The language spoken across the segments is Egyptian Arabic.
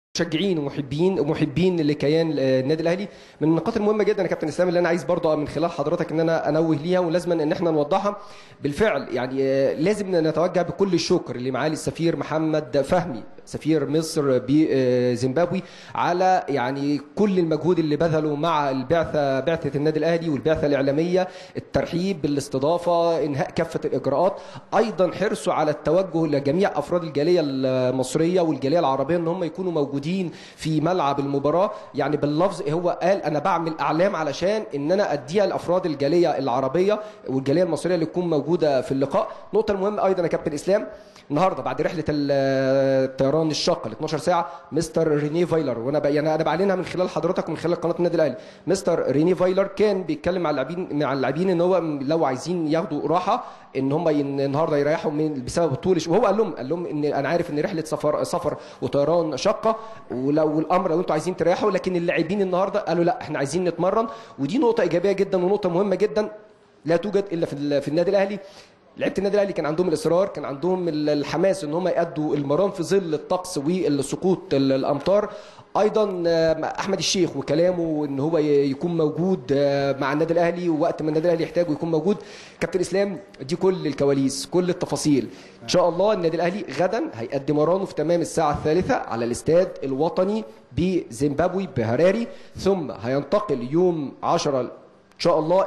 مشجعين ومحبين ومحبين لكيان النادي الاهلي من النقاط المهمه جدا يا كابتن اسلام اللي انا عايز برضه من خلال حضرتك ان انا انوه ليها ولازم ان احنا نوضحها بالفعل يعني لازم نتوجه بكل الشكر لمعالي السفير محمد فهمي سفير مصر بزيمبابوي على يعني كل المجهود اللي بذله مع البعثه بعثه النادي الاهلي والبعثه الاعلاميه الترحيب بالاستضافه انهاء كافه الاجراءات ايضا حرصوا على التوجه لجميع افراد الجاليه المصريه والجاليه العربيه ان هم يكونوا موجودين في ملعب المباراه يعني باللفظ هو قال انا بعمل اعلام علشان ان انا اديها لافراد الجاليه العربيه والجاليه المصريه اللي تكون موجوده في اللقاء نقطه المهمه ايضا يا كابتن اسلام النهارده بعد رحله الطيران الشاقه ل 12 ساعه مستر ريني فايلر وانا ب... يعني انا بعلنها من خلال حضرتك ومن خلال قناه النادي الاهلي مستر ريني فايلر كان بيتكلم مع اللاعبين مع اللاعبين ان هو لو عايزين ياخدوا راحه ان هم ين... النهارده يريحوا من بسبب طول وهو قال لهم قال لهم ان انا عارف ان رحله سفر سفر وطيران شاقه ولو الامر لو انتوا عايزين تريحوا لكن اللاعبين النهارده قالوا لا احنا عايزين نتمرن ودي نقطه ايجابيه جدا ونقطه مهمه جدا لا توجد الا في, في النادي الاهلي لعيبه النادي الاهلي كان عندهم الاصرار كان عندهم الحماس ان هم يادوا المران في ظل الطقس والسقوط الامطار ايضا احمد الشيخ وكلامه ان هو يكون موجود مع النادي الاهلي ووقت ما النادي الاهلي يحتاجه يكون موجود كابتن اسلام دي كل الكواليس كل التفاصيل ان شاء الله النادي الاهلي غدا هيقدم مرانه في تمام الساعه الثالثه على الاستاد الوطني بزيمبابوي بهراري ثم هينتقل يوم 10 ان شاء الله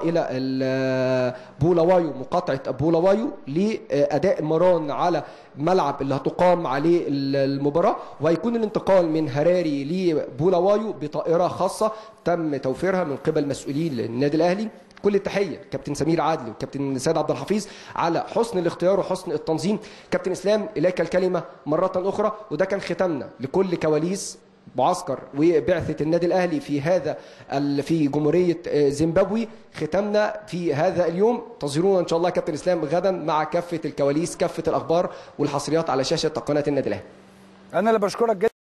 الى بولاوايو مقاطعه بولاوايو لاداء مران على ملعب اللي هتقام عليه المباراه وهيكون الانتقال من هراري لبولاوايو بطائره خاصه تم توفيرها من قبل مسؤولين النادي الاهلي كل التحيه كابتن سمير عادل وكابتن سيد عبد الحفيظ على حسن الاختيار وحسن التنظيم كابتن اسلام اليك الكلمه مره اخرى وده كان ختامنا لكل كواليس معسكر وبعثه النادي الاهلي في هذا في جمهوريه زيمبابوي ختمنا في هذا اليوم تظهرونا ان شاء الله كابتن اسلام غدا مع كافه الكواليس كافه الاخبار والحصريات على شاشه قناه النادي الاهلي انا اللي بشكرك جدا